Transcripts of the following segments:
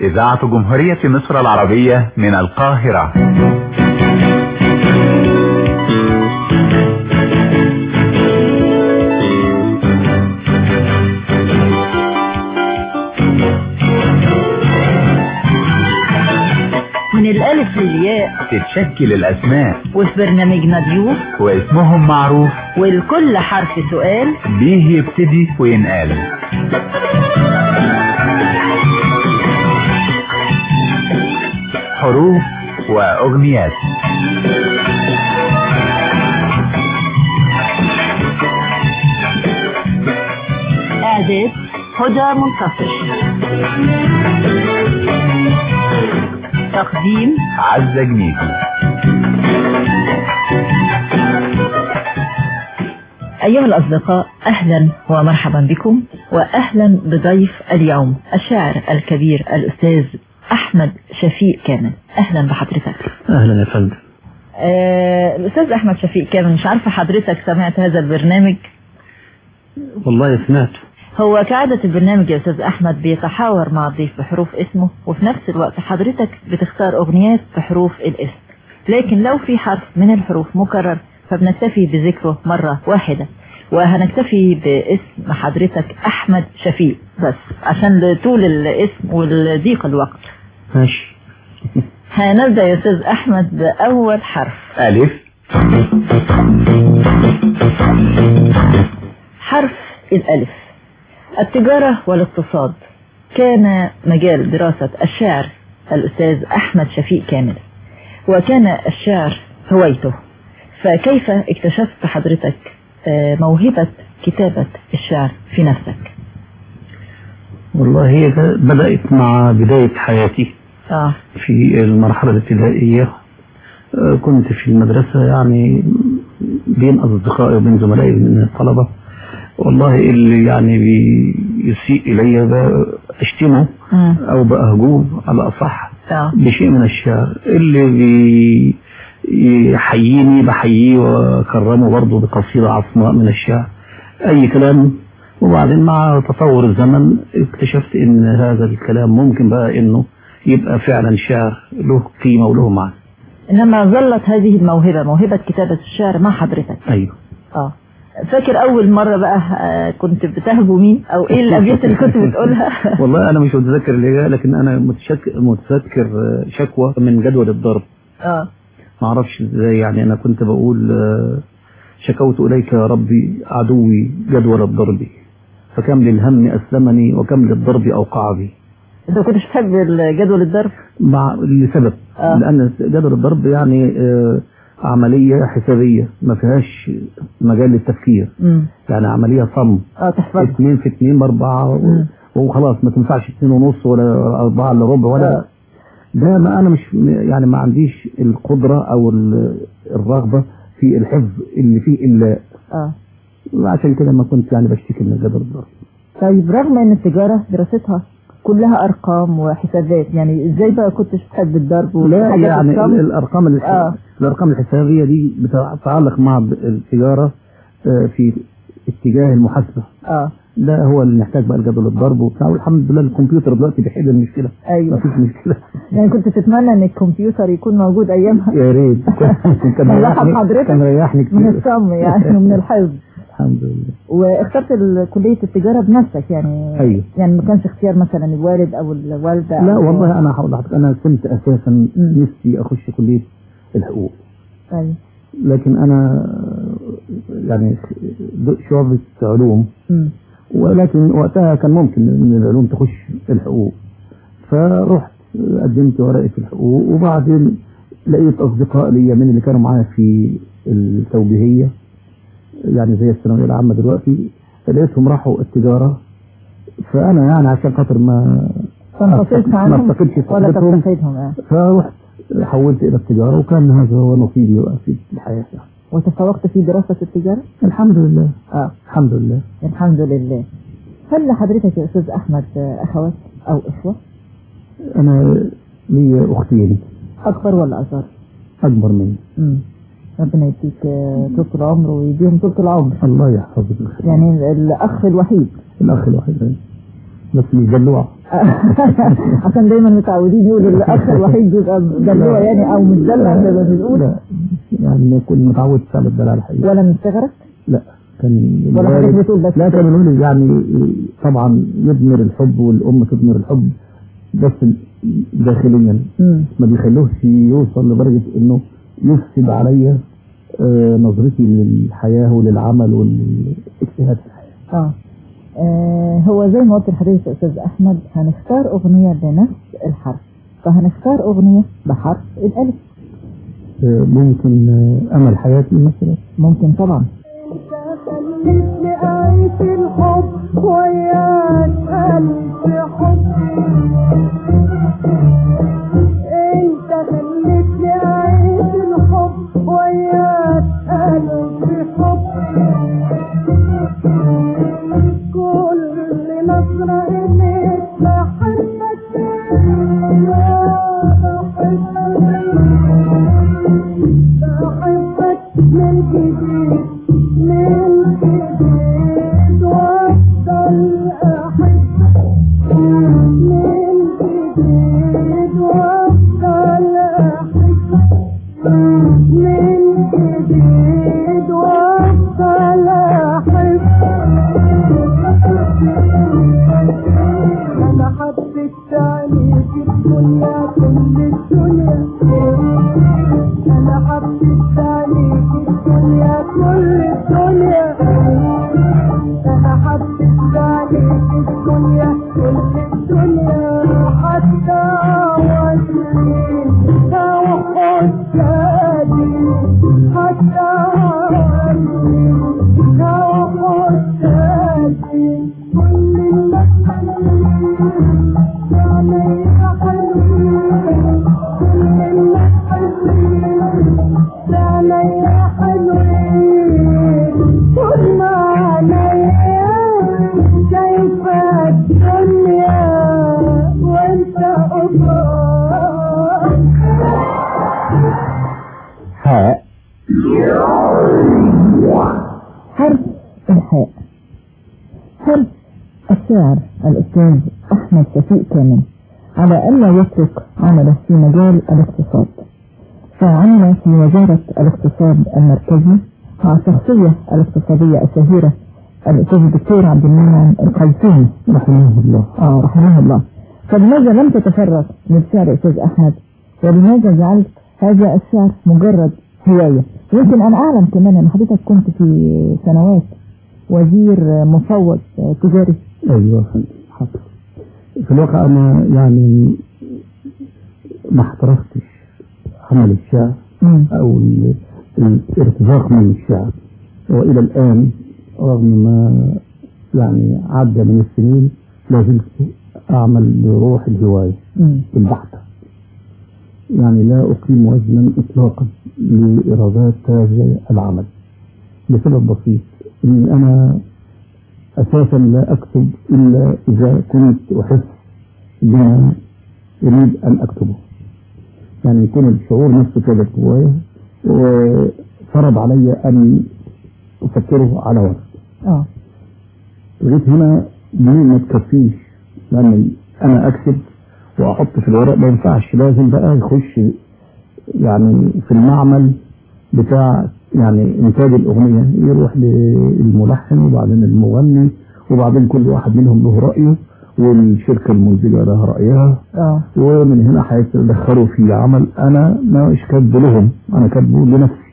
إذاعة جمهورية مصر العربية من القاهرة من الألف للياء تتشكل الأسماء وفي برنامجنا ضيوف واسمهم معروف والكل حرف سؤال بيه يبتدي وينقال حروف وأغنيات إعداد هدى منتصر تقديم عزة جنيدي أيها الأصدقاء أهلا ومرحبا بكم وأهلا بضيف اليوم الشاعر الكبير الأستاذ أحمد شفيق كامل أهلا بحضرتك اهلا يا فندم آه الأستاذ أحمد شفيق كامل مش عارفة حضرتك سمعت هذا البرنامج والله سمعته هو كعادة البرنامج يا أستاذ أحمد بيتحاور مع الضيف بحروف اسمه وفي نفس الوقت حضرتك بتختار أغنيات بحروف الاسم لكن لو في حرف من الحروف مكرر فبنكتفي بذكره مرة واحدة وهنكتفي باسم حضرتك أحمد شفيق بس عشان طول الاسم والضيق الوقت ماشي هنبدأ يا أستاذ أحمد بأول حرف ألف حرف الألف التجارة والاقتصاد كان مجال دراسة الشعر الأستاذ أحمد شفيق كامل وكان الشعر هوايته فكيف اكتشفت حضرتك آه، موهبة كتابة الشعر في نفسك والله هي ده- بدأت مع بداية حياتي آه في المرحلة الابتدائية آه، كنت في المدرسة يعني بين أصدقائي وبين زملائي من الطلبة والله اللي يعني بيسيء إلي بشتمه مم. أو بأهجوه على أصح آه بشيء من الشعر اللي بي يحييني بحييه وكرمه برضه بقصيدة عصماء من الشعر أي كلام وبعدين مع تطور الزمن اكتشفت ان هذا الكلام ممكن بقى انه يبقى فعلا شعر له قيمة وله معنى إنما ظلت هذه الموهبة موهبة كتابة الشعر مع حضرتك ايوه آه فاكر أول مرة بقى آه، كنت بتهجو مين أو إيه الأبيات اللي كنت بتقولها والله انا مش متذكر اللي هي لكن انا متشك... متذكر آه، شكوى من جدول الضرب آه ما اعرفش ازاي يعني انا كنت بقول آه، شكوت اليك يا ربي عدوي جدول الضرب فكم للهم اسلمني وكم للضرب اوقع بي أنت ما كنتش بتحب جدول الضرب مع لسبب آه. لان جدول الضرب يعني آه، عملية حسابية ما فيهاش مجال للتفكير امم يعني عملية صم اه تحفظها اتنين في اتنين باربعة و- مم. وخلاص ما تنفعش اتنين ونص ولا اربعة الا ربع ولا آه. ده ما انا مش يعني ما عنديش القدرة او ال- الرغبة في الحفظ اللي فيه الا اه عشان كده ما كنت يعني بشتكي من جدول الضرب طيب رغم ان التجارة دراستها كلها ارقام وحسابات يعني ازاي بقى كنتش بتحب الضرب لا وحاجات يعني الصم؟ الارقام الح... آه. الارقام الحسابيه دي بتتعلق مع التجاره آه، في اتجاه المحاسبه اه ده هو اللي محتاج بقى الجدول الضرب وبتاع والحمد لله الكمبيوتر دلوقتي بيحل المشكله ما ايوه فيش مشكله يعني كنت تتمنى ان الكمبيوتر يكون موجود ايامها يا ريت كان الله ريحني حضرتك كان ريحني من كتير الصم يعني ومن الحفظ الحمد لله واخترت ال- كلية التجارة بنفسك يعني أيوه. يعني ما كانش اختيار مثلا الوالد او الوالدة لا أو- والله انا هقول لحضرتك انا كنت اساسا مم. نفسي اخش كليه الحقوق ايوه لكن انا يعني شعبة علوم أمم. ولكن وقتها كان ممكن من العلوم تخش الحقوق فرحت قدمت ورقة الحقوق وبعدين لقيت أصدقاء ليا من اللي كانوا معايا في التوجيهية يعني زي الثانوية العامة دلوقتي لقيتهم راحوا التجارة فأنا يعني عشان خاطر ما تنفصلت ما عنهم استقلتش ولا صحبتهم تستفيدهم يعني فرحت حولت إلى التجارة وكان هذا هو نصيبي بقى في الحياة يعني. وتفوقت في دراسة التجارة الحمد لله اه الحمد لله الحمد لله هل لحضرتك يا استاذ احمد اخوات او اخوة أنا لي أختين اكبر ولا اصغر أكبر مني امم ربنا يديك آه، طول العمر ويديهم طول العمر الله يحفظك يعني الاخ الوحيد الأخ الوحيد بس مش دلوع عشان دايما متعودين يقولوا الاخ الوحيد بيبقى دلوع يعني او مش دلوع زي ما بنقول لا يعني كنت متعود على الدلع الحقيقة ولا من صغرك لا كان ولا الوالد- حضرتك بتقول بس لا كان الوالد يعني طبعا يضمر الحب والأم تضمر الحب بس داخليا مم. ما بيخلوهش يوصل لدرجة انه يفسد عليا آه، نظرتي للحياة وللعمل والاجتهاد في الحياة اه آه، هو زي ما قلت لحضرتك يا استاذ احمد هنختار اغنيه بنفس الحرف فهنختار اغنيه بحرف الالف آه، ممكن آه، أمل حياتي مثلا ممكن طبعا خلتني أعيش الحب وياك ألف حب أنت خلتني أعيش الحب وياك ألف حب كل نظرة إليك بحبك بحبك من جديد من جديد وافضل احبك من جديد وافضل احبك من جديد وافضل احبك انا حبيت عليك الدنيا كل الدنيا انا حبيت عليك الدنيا كل الدنيا انا حبيت عليك الدنيا كل الدنيا حتى وجهي او حجاجي حتى وجهي او حجاجي كل الناس حلوين يعني حلوين كل الناس حلوين يعني حلوين كل ما عليا شايفة الدنيا وانت أخرى حاء حرف الحاء حرف الشاعر الأستاذ أحمد شفيق كامل على ألا يترك عمله في مجال الاقتصاد فعمل في وزارة الاقتصاد المركزي مع الشخصية الاقتصادية الشهيرة الأستاذ الدكتور عبد المنعم القيسوني رحمه الله آه رحمه الله فلماذا لم تتفرغ للشعر يا أستاذ أحمد ولماذا جعلت هذا الشعر مجرد هواية يمكن أن أعلم كمان أن حضرتك كنت في سنوات وزير مفوض تجاري ايوه فندم حصل في الواقع انا يعني ما احترفتش عمل الشعر مم. او ال- الارتزاق من الشعر والى الان رغم ما يعني عدى من السنين لا زلت اعمل بروح الهوايه مم. البحتة يعني لا أقيم وزنا إطلاقا لإيرادات هذا العمل لسبب بسيط إن أنا أساسا لا أكتب إلا إذا كنت أحس بما أريد أن أكتبه يعني يكون الشعور نفسه كده جوايا وفرض علي أن أفكره على ورق آه لغايه هنا دي ما تكفيش لان انا اكتب واحط في الورق ما ينفعش لازم بقى يخش يعني في المعمل بتاع يعني انتاج الاغنيه يروح للملحن وبعدين المغني وبعدين كل واحد منهم له رايه والشركه المنتجه لها رايها آه ومن هنا هيتدخلوا في عمل انا مش كاتبه لهم انا كاتبه لنفسي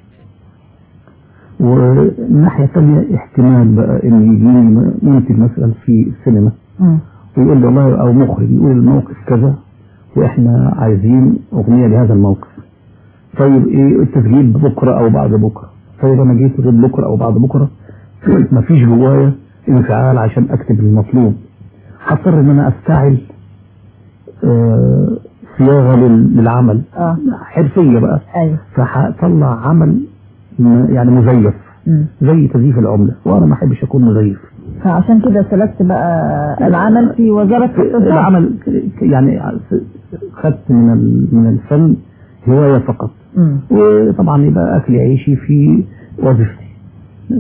والناحية الثانية احتمال بقى ان يجيني منتج مثلا في السينما مم. ويقول لي والله او مخرج يقول الموقف كذا واحنا عايزين اغنية لهذا الموقف طيب ايه التسجيل بكرة او بعد بكرة طيب انا جيت غير بكرة او بعد بكرة مفيش جوايا انفعال عشان اكتب المطلوب هضطر ان انا افتعل آه، صياغة لل- للعمل آه حرفية بقى أيوه فهطلع عمل م- يعني مزيف مم. زي تزييف العملة وانا ما احبش اكون مزيف فعشان كده سلكت بقى العمل في وزارة الاقتصاد العمل يعني خدت من ال- من الفن هواية فقط مم. وطبعا يبقى اكل عيشي في وظيفتي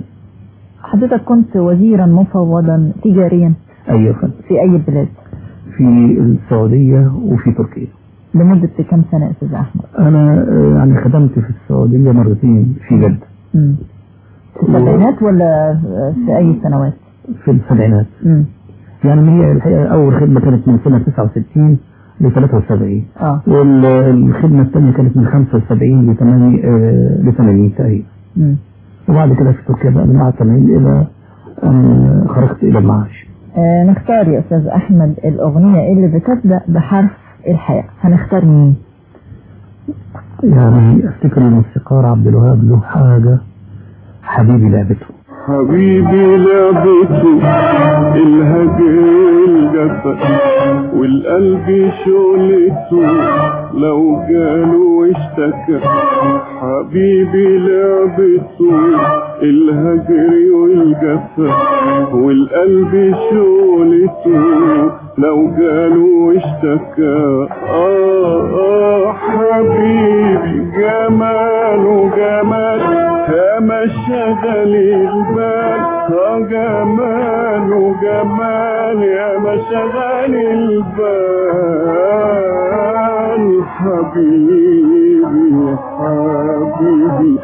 حضرتك كنت وزيرا مفوضا تجاريا ايوه فن في أي بلاد في في السعودية وفي تركيا لمدة كم سنة يا أستاذ أحمد؟ أنا آه، يعني خدمت في السعودية مرتين في جدة مم. في السبعينات ولا في أي سنوات؟ في السبعينات مم. يعني هي الحقيقة أول خدمة كانت من سنة 69 ل 73 اه والخدمة الثانية كانت من 75 ل 80 آه، ل 80 تقريبا مم. وبعد كده في تركيا بقى من مع 80 إلى أن خرجت إلى المعاش آه نختار يا أستاذ أحمد الأغنية اللي بتبدأ بحرف الحياء هنختار مين؟ يعني أفتكر الموسيقار عبد الوهاب له حاجة حبيبي لعبته حبيبي لعبته الهجر الجفا والقلب شغلته لو جاله واشتكى حبيبي لعبته الهجر والجفا والقلب شغلته لو جاله واشتكى آه آه حبيبي جماله جمال يا ما شغل البال آه جماله جمال يا ما شغل البال حبيبي حبيبي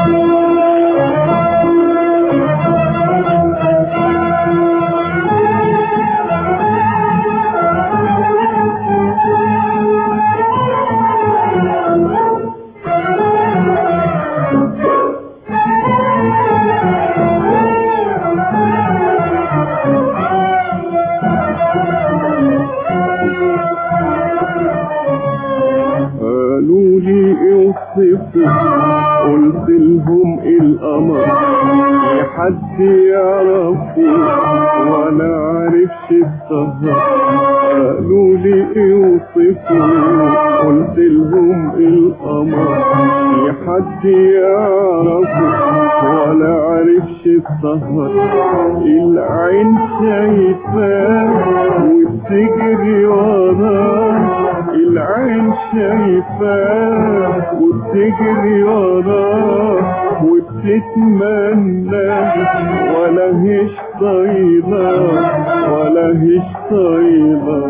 قالوا لي اوصفوا قلت لهم القمر في حد يعرفه ولا عرفش السهر قالوا لي اوصفوا قلت لهم القمر في حد يعرفه ولا عرفش السهر العين شايفاه وبتجري وراه العين شايفاه وبتجري وراه وبتتمنى ولا هيش طايلة ولا هيش طايلة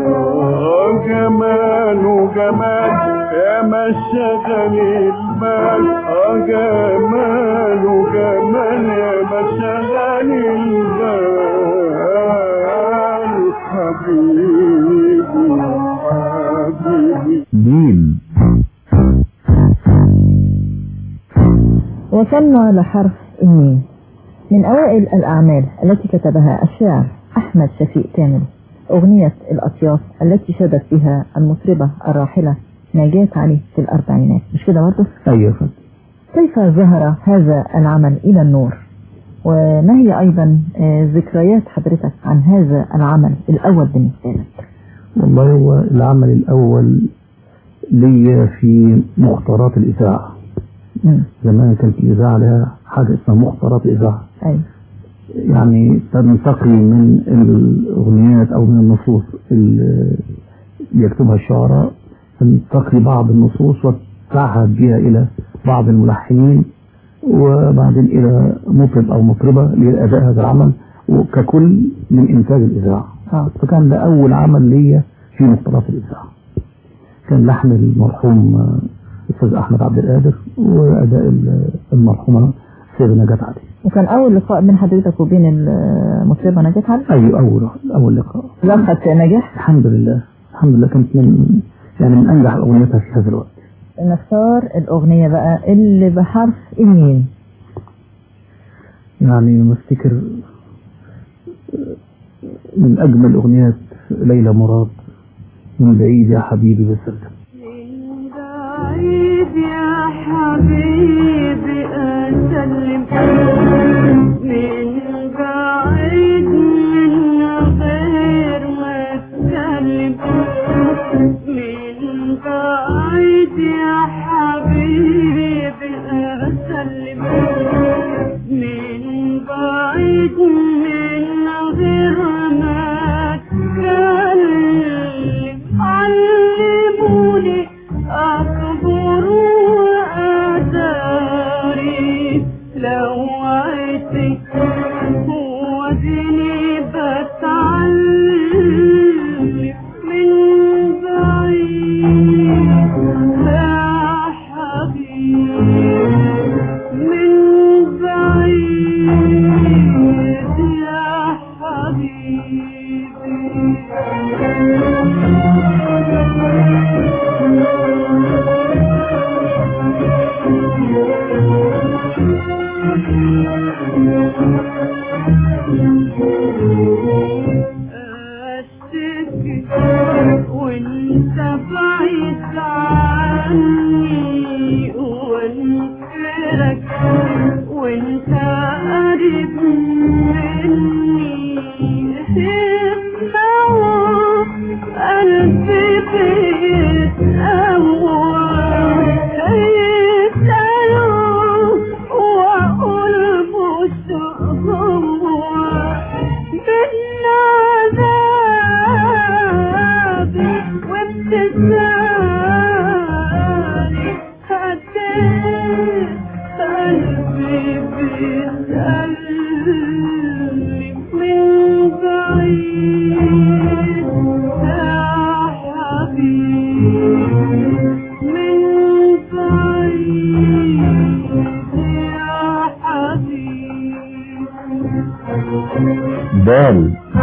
جمال وجمال يا ما شغل المال اه جمال وجمال يا ما شغل المال حبيبي حبيبي ميم وصلنا لحرف الميم من أوائل الأعمال التي كتبها الشاعر أحمد شفيق كامل أغنية الأطياف التي شدت بها المطربة الراحلة نجاة علي في الأربعينات مش كده برضه؟ أيوة فندم كيف ظهر هذا العمل إلى النور وما هي أيضا آه، ذكريات حضرتك عن هذا العمل الأول بالنسبة لك والله هو العمل الأول ليا في مختارات الإذاعة مم. زمان كانت الإذاعة لها حاجة اسمها مختارات الإذاعة أي يعني تنتقي من الأغنيات أو من النصوص اللي يكتبها الشعراء تنتقي بعض النصوص وتعهد بها إلى بعض الملحنين وبعدين إلى مطرب أو مطربة لأداء هذا العمل وككل من إنتاج الإذاعة آه. فكان ده أول عمل ليا في مختارات الإذاعة كان لحن المرحوم آه، الأستاذ أحمد عبد القادر وأداء ال- المرحومة سيدة نجاة علي وكان أول لقاء بين حضرتك وبين المطربة نجاة علي أيوة أول أول لقاء لقت نجاح الحمد لله الحمد لله كانت من يعني من أنجح أغنيتها في هذا الوقت نختار الأغنية بقى اللي بحرف الميم يعني لما افتكر من أجمل أغنيات ليلى مراد من بعيد يا حبيبي بسلم من بعيد يا حبيبي أسلم من بعيد من غير ما أتكلم من بعيد يا حبيبي أسلم من بعيد من غير ما أتكلم علموني أكبر وأداري لو عيتي وديني بتعلم من بعيد عني وانكرك وانت قريب مني اسمعوا قلبي بيتقوى يسألوا وأقول مش هو من عذابي وابتسامي حكيت قلبي بيسألني من بعيد يا حبيبي من بعيد يا حبيبي دال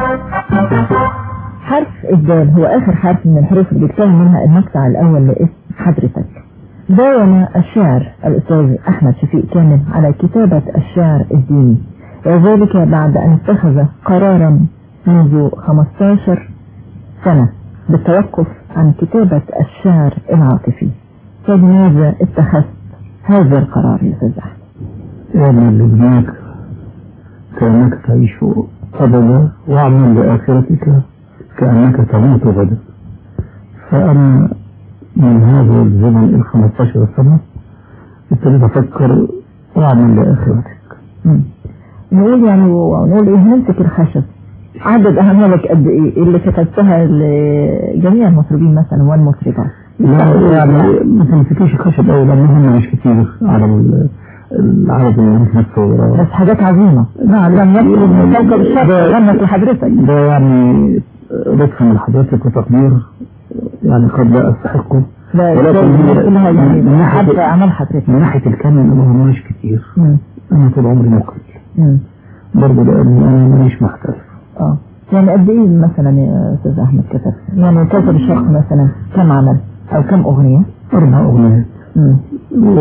حرف الدال هو آخر حرف من الحروف اللي بيتكون منها المقطع الأول لاسم حضرتك داوم الشاعر الأستاذ أحمد شفيق كامل على كتابة الشعر الديني وذلك بعد أن اتخذ قرارا منذ 15 سنة بالتوقف عن كتابة الشعر العاطفي فلماذا اتخذت هذا القرار يا أستاذ أحمد؟ اعمل لابنك كأنك تعيش أبدا واعمل لآخرتك كأنك تموت غدا فأنا من هذا الزمن ال 15 سنة ابتديت أفكر واعمل لآخرتك مم. نقول يعني ونقول ايه نمسك الخشب عدد اعمالك قد ايه اللي كتبتها لجميع المطربين مثلا والمطربات لا يعني ما تمسكيش خشب أوي لأنهم مش كتير على ال- العدد اللي ممكن الصغيرة بس حاجات عظيمة لا لم يطلب من كوكب الشرق ده- غنت لحضرتك ده يعني لطف من حضرتك وتقدير يعني قد لا أستحقه ده ولكن ده هي- الناس كلها يعني من ناحية- عارفة اعمال حضرتك من ناحية الكم أنا ما هماش كتير مم. أنا طول عمري مقل مم. برضه لأن أنا مانيش محترف اه يعني قد ايه مثلا يا استاذ احمد كتب يعني كوكب الشرق مثلا كم عمل او كم اغنية أربع أغنيات مم. و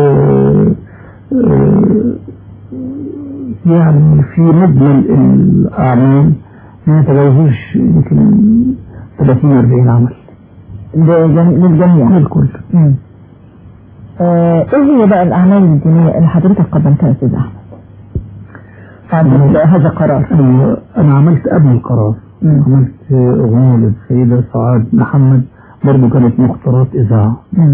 آه، يعني في مجمل الأعمال ما يتجاوزوش يمكن 30 40 عمل ده جم- للجميع للكل مم. آه، ايه هي بقى الاعمال الدينية اللي حضرتك قدمتها يا استاذ احمد بعد هذا قرار أيوة، أنا عملت قبل القرار مم. عملت أغنية للسيدة سعاد محمد برضه كانت مختارات إذاعة مم.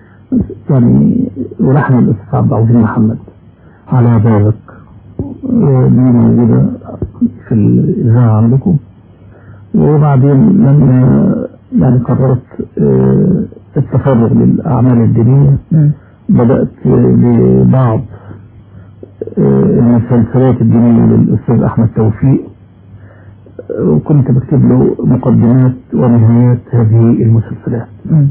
يعني ولحن الأستاذ عبد العظيم محمد على بابك آه، دي موجودة في الإذاعة عندكم وبعدين لما يعني قررت آه، التفرغ للأعمال الدينية مم. بدأت ببعض آه، المسلسلات الدينية للأستاذ أحمد توفيق آه، وكنت بكتب له مقدمات ونهايات هذه المسلسلات مم.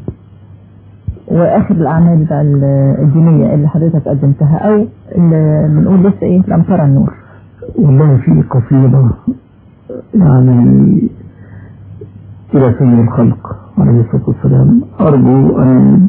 واخر الاعمال بقى ال- الدينية اللي حضرتك قدمتها او اللي بنقول لسه ايه لم ترى النور والله في قصيدة يعني إلى سيد الخلق عليه الصلاة والسلام أرجو أن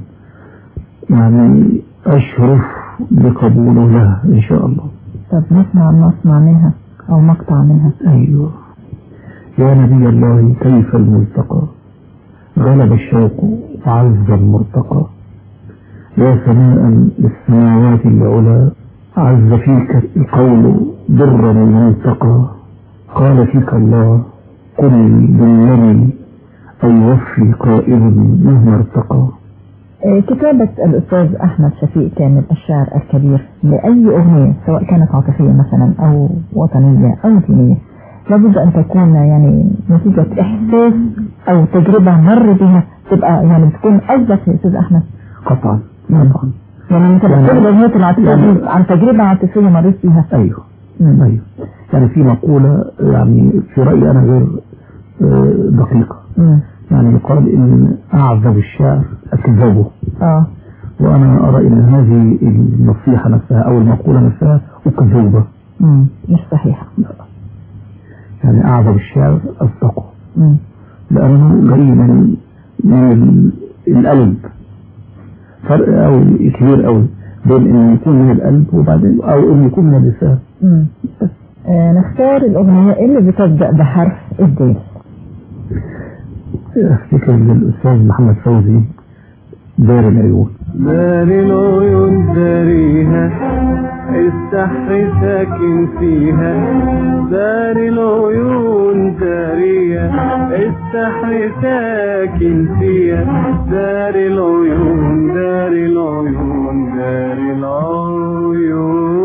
يعني أشرف بقبوله لها إن شاء الله طب نسمع نسمع منها او مقطع منها أيوه يا نبي الله كيف الملتقى غلب الشوق وعز المرتقى يا سماء للسماوات العلا عز فيك القول درا منتقى قال فيك الله قل بالذي أو يوفي قائل مهما ارتقى آه، كتابة الأستاذ أحمد شفيق كامل الشاعر الكبير لأي أغنية سواء كانت عاطفية مثلا أو وطنية أو دينية لابد أن تكون يعني نتيجة إحساس أو تجربة مر بها تبقى يعني بتكون قصدك يا أستاذ أحمد قطعا مم. قطعا يعني أنت يعني- بتقول الأغنية العاطفية دي عن تجربة عاطفية مريت بيها أيوه مم. أيوه يعني في مقولة يعني في رأيي أنا غير آه، دقيقة مم. يعني يقال إن أعذب الشعر أكذبه آه وأنا أرى أن هذه النصيحة نفسها أو المقولة نفسها أكذوبة مم. مش صحيحة يعني أعذب الشعر أصدقه مم. لأنه جاي من من ال- القلب فرق أوي كبير أوي بين إن يكون من القلب وبعدين أو إن يكون من اللسان مم. آه نختار الأغنية اللي بتبدأ بحرف الدال أفتكر إن الأستاذ محمد فوزي دار العيون دار العيون داريها السحر ساكن فيها دار العيون داريها السحر ساكن فيها دار العيون دار العيون دار العيون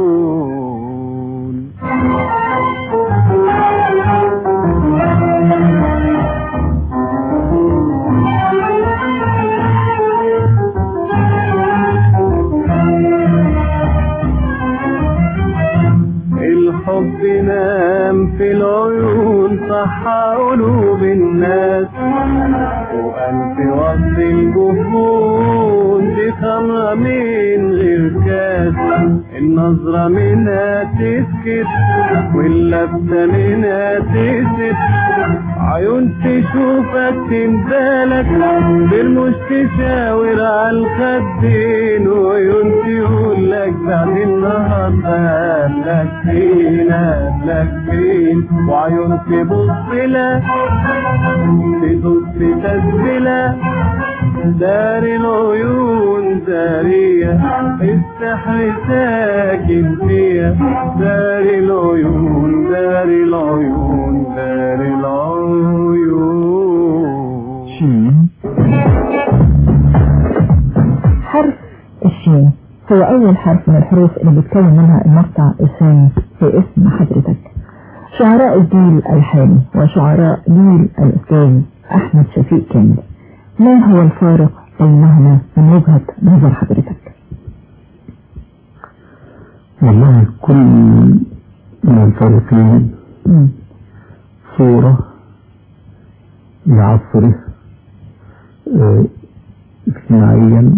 الحب نام في العيون صح قلوب الناس وأنت وسط الجفون دي خمرة من غير كاس النظرة منها تسكت واللبسة منها تسد عيون تشوفك تندالك بالمش تشاور على الخدين وعيون تقول لك بعد النهارده قبلك فين قبلك فين وعيون تبص لك تدوس تسبلة دار العيون دارية السحر ساكن فيها دار العيون دار العيون دار العيون شين حرف الشين هو أول حرف من الحروف اللي بيتكون منها المقطع الثاني في اسم حضرتك شعراء الجيل الحالي وشعراء جيل الأستاذ أحمد شفيق كامل ما هو الفارق بينهما من وجهة نظر حضرتك؟ والله كل من الفريقين مم. صورة لعصره آه، اجتماعيا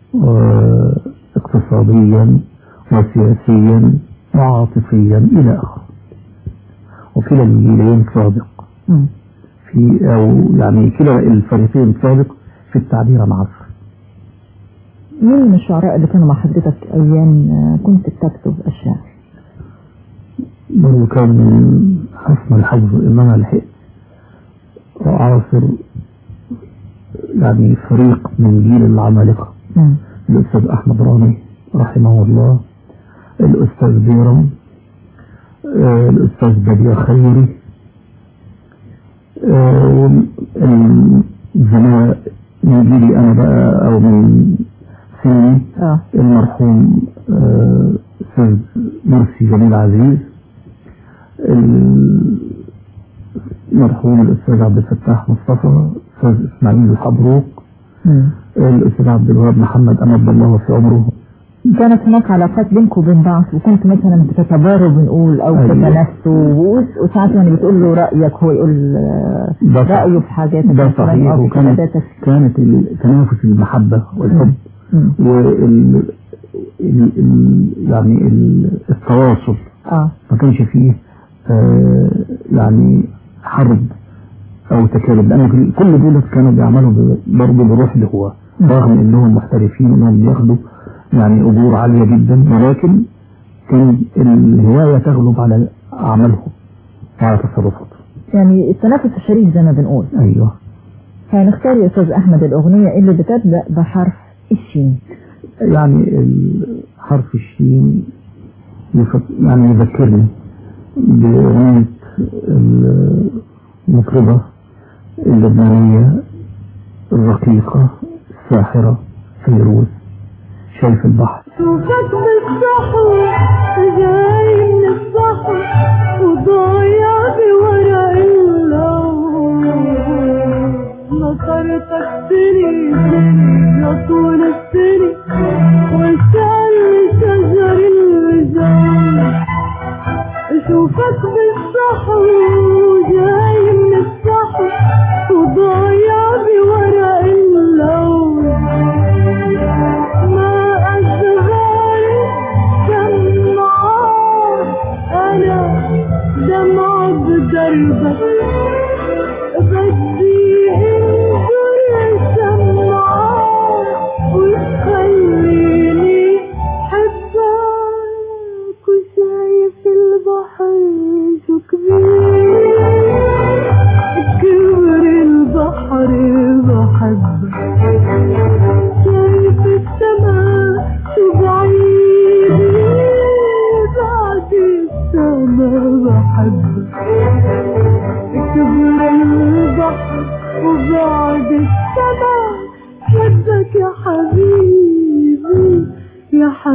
واقتصاديا وسياسيا وعاطفيا إلى آخره وكلا الجيلين صادق مم. في أو يعني كلا الفريقين صادق في التعبير عن عصره مين من الشعراء اللي كانوا مع حضرتك أيام آه، كنت بتكتب الشعر؟ برضه كان من حسن الحظ إن أنا لحقت وأعاصر يعني فريق من جيل العمالقة مم. الأستاذ أحمد رامي رحمه الله الأستاذ بيرم آه، الأستاذ بديع خيري آه، والزملاء من جيلي أنا بقى أو من سني اه المرحوم آه، أستاذ مرسي جميل عزيز المرحوم الأستاذ عبد الفتاح مصطفى الأستاذ إسماعيل الحبروك مم. الأستاذ عبد الوهاب محمد أمد الله في عمره كانت هناك علاقات بينكم وبين بعض وكنت مثلا بتتباروا بنقول او أيوة. تتنافسوا و- وساعات يعني بتقول له رايك هو يقول آه، ده صح. رايه في حاجاتك ده مثلاً صحيح أو في وكانت حاجاتك. كانت التنافس المحبة والحب مم. وال ال... ال... يعني ال... التواصل اه ما كانش فيه آه يعني حرب او تكالب لان كل دول كانوا بيعملوا ب- برضه بروح لهو رغم انهم محترفين وانهم بياخدوا يعني اجور عاليه جدا ولكن كان الهوايه تغلب على اعمالهم وعلى تصرفاتهم يعني التنافس الشريف زي ما بنقول ايوه هنختار يا استاذ احمد الاغنيه اللي بتبدا بحرف الشين يعني ال- حرف الشين يفك- يعني يذكرني بأغنية المطربة اللبنانية الرقيقة الساحرة فيروز شايف البحر شوفك بالصحو جاي من الصحو وضايع بورق اللون نصرتك سني يا طول السني وسال شجر الوزان شوفك بالصحو جاي من الصحو وضايع بورق اللون ما أصغر دمعة أنا دمعة بدربك بدي انظر سمعة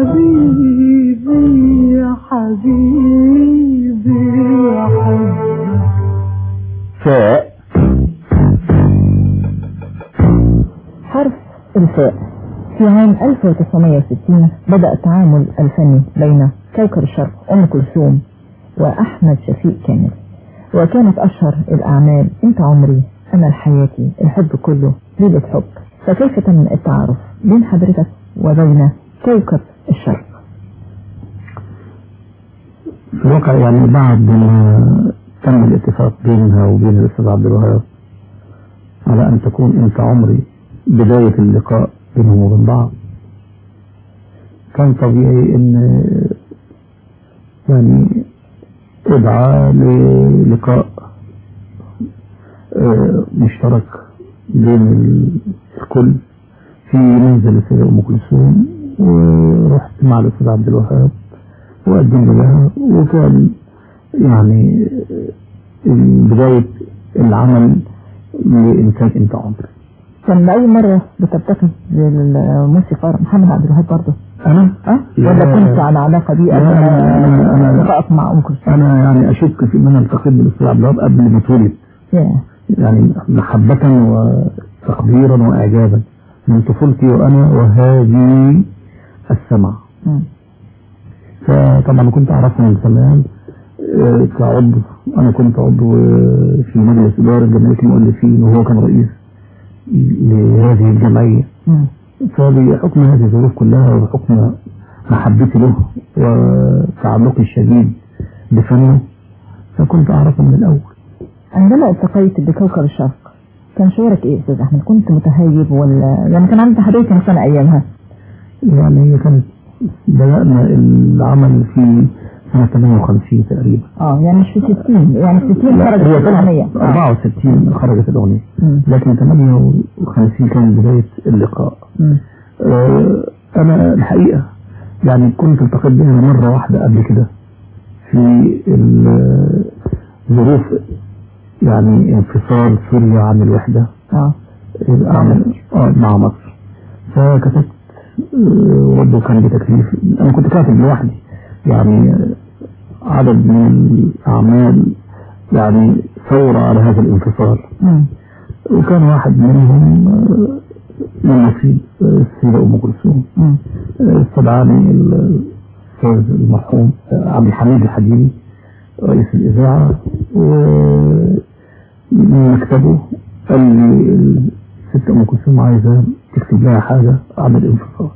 حبيبي يا حبيبي يا حبيبي فاء حرف الفاء في عام 1960 بدأ التعامل الفني بين كوكب الشرق أم كلثوم وأحمد شفيق كامل وكانت أشهر الأعمال أنت عمري أمل حياتي الحب كله ليلة حب فكيف تم التعارف بين حضرتك وبين كوكب الشرق في الواقع يعني بعد ما تم الاتفاق بينها وبين الأستاذ عبد الوهاب على أن تكون أنت عمري بداية اللقاء بينهم وبين بعض كان طبيعي أن يعني ادعى للقاء آه، مشترك بين الكل في منزل السيدة أم كلثوم ورحت مع الأستاذ عبد الوهاب وقدمنا لها وكان يعني بداية العمل لإنتاج أنت عمري كان لأول مرة بتلتقي بالموسيقار محمد عبد الوهاب برضه أنا أه؟ لا. ولا كنت على علاقة بيه لا، قبل أنا- أنا- لقائك مع أم كلثوم أنا يعني أشك في أن أنا التقيت بالأستاذ عبد الوهاب قبل ما اتولد ياه. يعني محبة وتقديرا وإعجابا من طفولتي وأنا وهذه السمع مم. فطبعا كنت أعرفه من زمان آه، كعضو أنا كنت عضو آه، في مجلس إدارة جمعية المؤلفين وهو كان رئيس لهذه الجمعية مم. فبحكم هذه الظروف كلها وبحكم محبتي له وتعلقي الشديد بفنه فكنت أعرفه من الأول عندما التقيت بكوكب الشرق كان شعورك ايه يا استاذ احمد كنت متهيب ولا يعني كان عندك تحدي كم سنه ايامها يعني هي كانت بدأنا العمل في سنة 58 تقريبا اه يعني مش في 60 يعني في 60 لا، خرجت هي الاغنيه طلعت 64 خرجت الأغنية مم. لكن 58 كان بداية اللقاء مم. آه، أنا الحقيقة يعني كنت التقيت بها مرة واحدة قبل كده في ال- ظروف يعني انفصال سوريا عن الوحدة اه عن آه، مع مصر فكتبت آه، برضه كان بتكليف أنا كنت كاتب لوحدي يعني آه، عدد من الأعمال يعني ثورة على هذا الانفصال مم. وكان واحد منهم آه، من نصيب آه، السيدة أم كلثوم مم. آه، استدعاني الأستاذ المرحوم آه، عبد الحميد الحديدي رئيس الإذاعة ومن مكتبه قال لي الست أم كلثوم عايزة تكتب لها حاجة عن الانفصال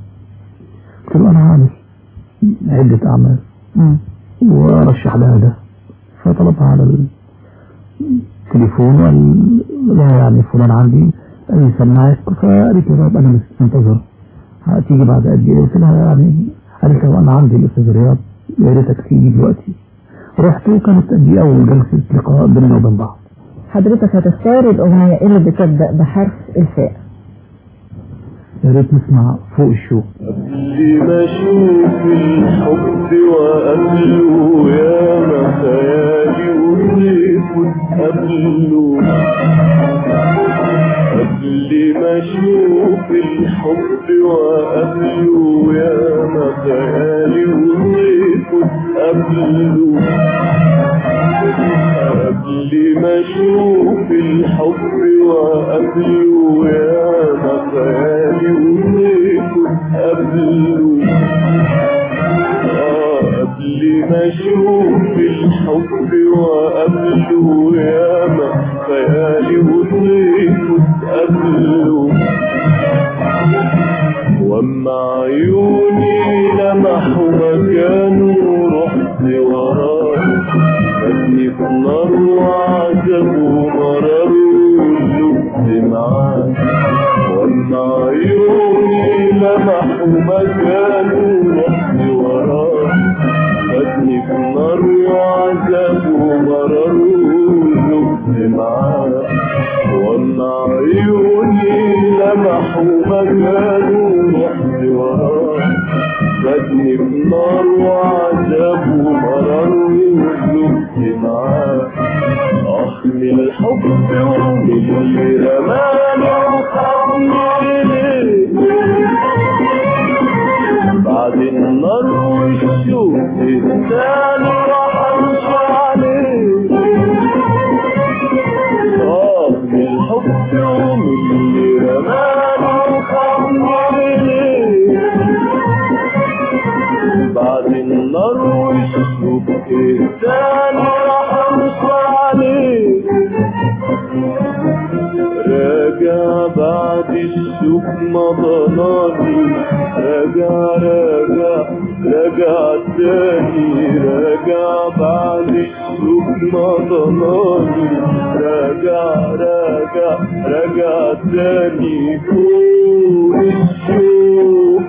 قلت له أنا عامل عدة أعمال مم. وأرشح لها ده فطلبها على التليفون وقال لا يعني فلان عندي قال لي سمعك فقالت لي طب أنا منتظر هتيجي بعد قد إيه قلت لها يعني قالت لي أنا عندي الأستاذ رياض يا ريتك تيجي دلوقتي رحت وكانت دي أول جلسة لقاء بيننا وبين بعض حضرتك هتختار الاغنيه اللي بتبدا بحرف الفاء يا ريت نسمع فوق الشوق قبل ما اشوف الحب واقابله يا ما خيالي وطيف قبله قبل ما اشوف الحب واقابله يا ما خيالي وطيف قبله قبل ما اشوف الحب واقابله يا ما خيالي وطيف قبله آه، قبل ما اشوف الحب واقابله يا ما خيالي وطيف قبله واما عيوني لمحوا مكانه رحت وراه خدني في نار وعذاب ومرار ولبت معاه واما عيوني لمحوا مكانه رحت وراه خدني في نار وعذاب ومرار ولبت معاه واما عيوني لمحوا مكانه رحت وراه خدني في نار وعذاب ومرار ولبت معاه أخ من الحب ومن اللي رماني وخمني بعد تاني راح امشي عليه اه من الحب ومن اللي رماني وخمرني بعد النار والشوق ايه تاني راح امشي عليه راجع بعد الشوق ما ضناني راجع راجع راجع تاني راجع بعد الشوق ما ضناني راجع راجع راجع تاني فوق الشوق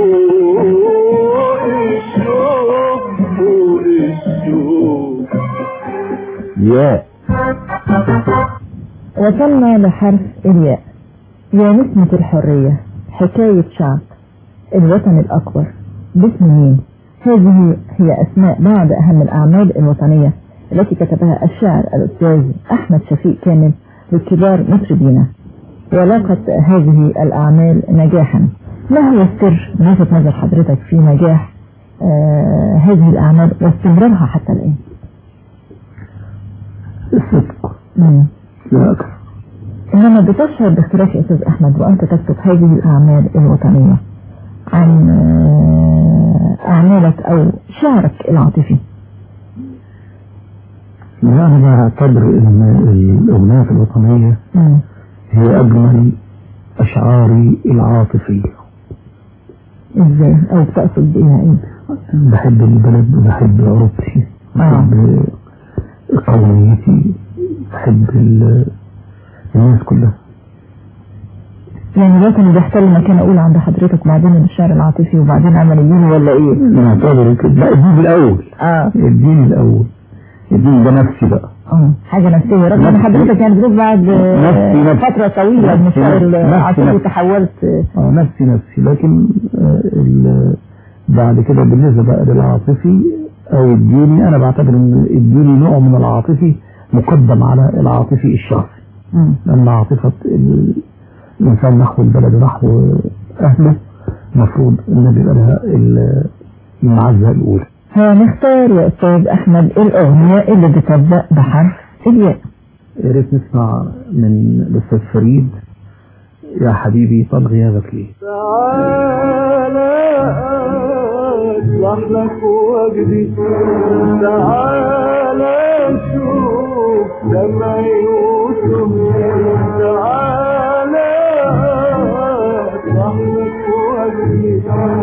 فوق الشوق فوق الشوق ياء وصلنا لحرف الياء يا نسمة الحرية حكاية شعب الوطن الأكبر باسم مين هذه هي أسماء بعض أهم الأعمال الوطنية التي كتبها الشاعر الأستاذ أحمد شفيق كامل لكبار مطربينا ولاقت هذه الأعمال نجاحا ما هو السر من وجهة نظر حضرتك في نجاح آه هذه الأعمال واستمرارها حتى الآن الصدق مم. لا أكثر إنما بتشعر باختلاف يا أستاذ أحمد وأنت تكتب هذه الأعمال الوطنية عن آه، أعمالك أو شعرك العاطفي لا أنا بعتبر إن الأغنية الوطنية مم. هي أجمل أشعاري العاطفية إزاي أو بتقصد بيها إيه بحب البلد وبحب عروبتي بحب قوميتي بحب ال- الناس كلها يعني الوطن بيحتل مكان أول عند حضرتك وبعدين الشعر العاطفي وبعدين عمل الدين ولا إيه نعتبر كده لا الدين الأول آه الدين الأول الدين ده نفسي بقى اه حاجة نفسية رغم ان نفسي. حضرتك يعني بتقول بعد آه، نفسي- نفسي. فترة طويلة من نفسي- الشعر نفسي- العاطفي نفسي. تحولت آه، اه نفسي نفسي لكن آه، ال- بعد كده بالنسبة بقى للعاطفي أو الديني أنا بعتبر إن الديني نوع من العاطفي مقدم على العاطفي الشخصي مم. لأن عاطفة ال- الإنسان نحو البلد نحو أهله المفروض إن بيبقى لها ال- المعزة الأولى هنختار يا أستاذ أحمد الأغنية اللي بتبدأ بحرف الياء يا ريت نسمع من الأستاذ فريد يا حبيبي طال غيابك ليه تعالى اصلح لك وجدي تعالى شوف لما يوسف تعالى اصلح لك وجدي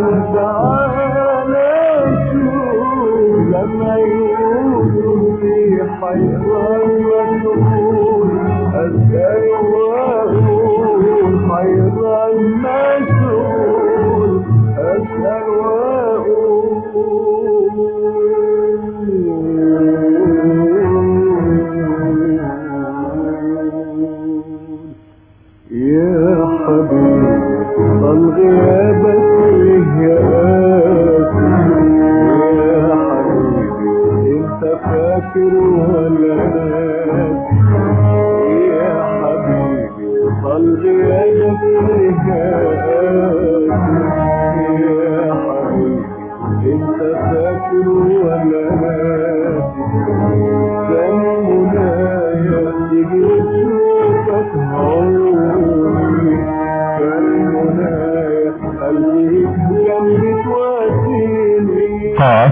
تعالى شوف لما يوسف في حيران مسؤول ازاي واقول حيران مسؤول اسال واقول يا حبيبي طال غيابك ليه يا قاسي يا حبيبي انت فاكر ولا ناسي يا حبيبي طال غيابك ليه يا قاسي يا حبيبي انت فاكر ولا ناسي كان منايا تيجي تشوفك عمري كان منايا خليك جنبي تواسيني قاف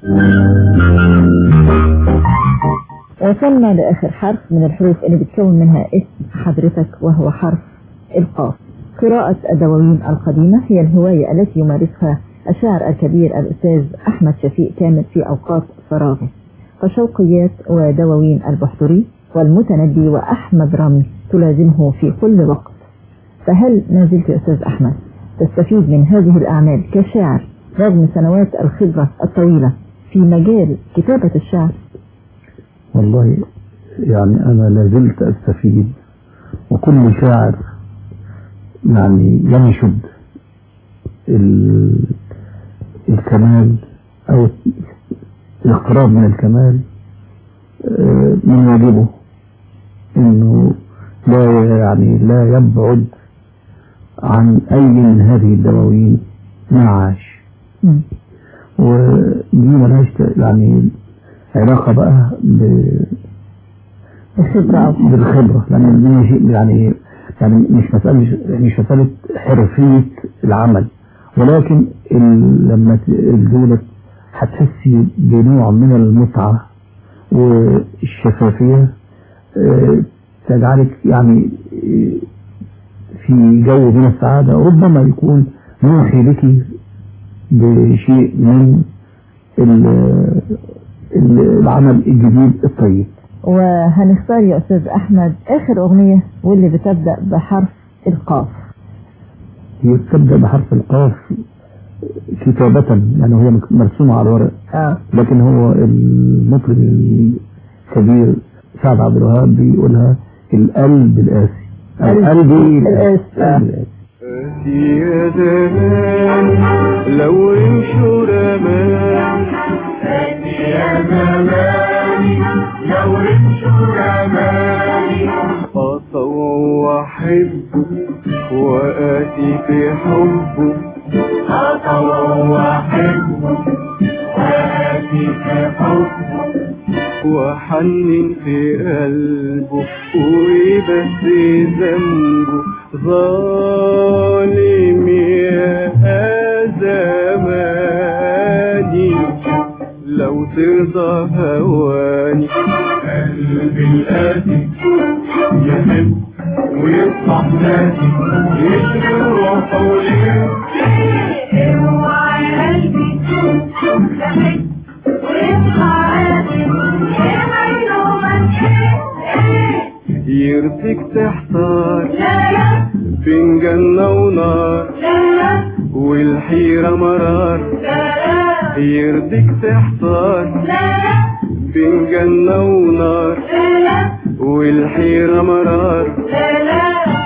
وصلنا لآخر حرف من الحروف اللي بتكون منها اسم حضرتك وهو حرف القاف قراءة الدواوين القديمة هي الهواية التي يمارسها الشاعر الكبير الأستاذ أحمد شفيق كامل في أوقات فراغه فشوقيات ودواوين البحتري والمتنبي وأحمد رامي تلازمه في كل وقت فهل ما زلت يا أستاذ أحمد تستفيد من هذه الأعمال كشاعر رغم سنوات الخبرة الطويلة في مجال كتابة الشعر والله يعني أنا لازلت أستفيد وكل شاعر يعني ينشد ال- الكمال أو الاقتراب من الكمال آه، من واجبه إنه لا يعني لا يبعد عن أي من هذه الدواوين ما عاش مم. ودي ملهاش يعني علاقة بقى ب- الخبرة أو حاجة. بالخبرة لأن دي شيء يعني يعني مش مسألة مش مسألة حرفية العمل ولكن ال- لما ت- الدولة هتحسي بنوع من المتعة والشفافية آه، تجعلك يعني آه، في جو من السعادة ربما يكون يوحي لك بشيء من ال- ال- العمل الجديد الطيب وهنختار يا أستاذ أحمد آخر أغنية واللي بتبدأ بحرف القاف هي تبدأ بحرف القاف كتابة يعني هي مرسومة على الورق آه. لكن هو المطرب الكبير سعد عبد الوهاب بيقولها القلب القاسي القلب القاسي. القاسي آتي يا زمان لو رمشوا رمان آتي يا زمان لو رمشوا رمان أطوع وأحبه وآتي في حبه أطوع وأحبه وآتي في حبه وحنن في قلبه وبس ذنبه ظالم يا زماني لو ترضى هواني قلبي القاسي يحب ويصبح ناسي يشغل روحه ويبكي اوعى يا قلبي تحب ويبقى عادي ايه يومك ايه يرضيك تحتار لا لا بين جنة ونار لا لا والحيرة مرار لا لا يرضيك تحتار لا لا بين جنة ونار لا لا والحيرة مرار لا لا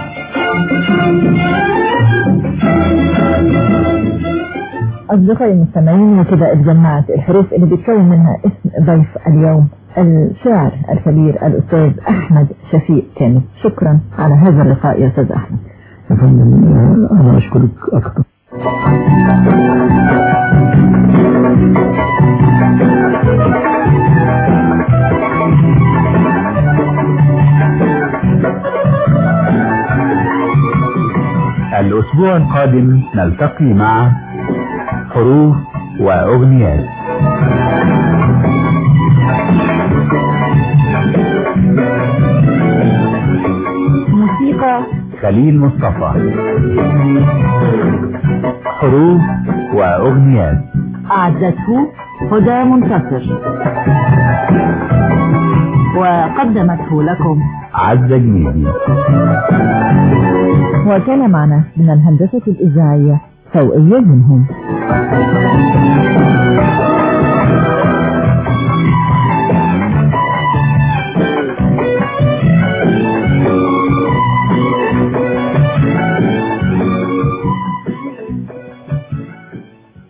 أصدقائي المستمعين وكده اتجمعت الحروف اللي بيتكون منها اسم ضيف اليوم الشاعر الكبير الأستاذ أحمد شفيق كامل شكرا على هذا اللقاء يا أستاذ أحمد يا فندم آه، أنا أشكرك أكثر الأسبوع القادم نلتقي مع حروف وأغنيات موسيقى خليل مصطفى حروف وأغنيات أعدته هدى منتصر وقدمته لكم عزة جنيدي وكان معنا من الهندسة الإذاعية فوقية منهم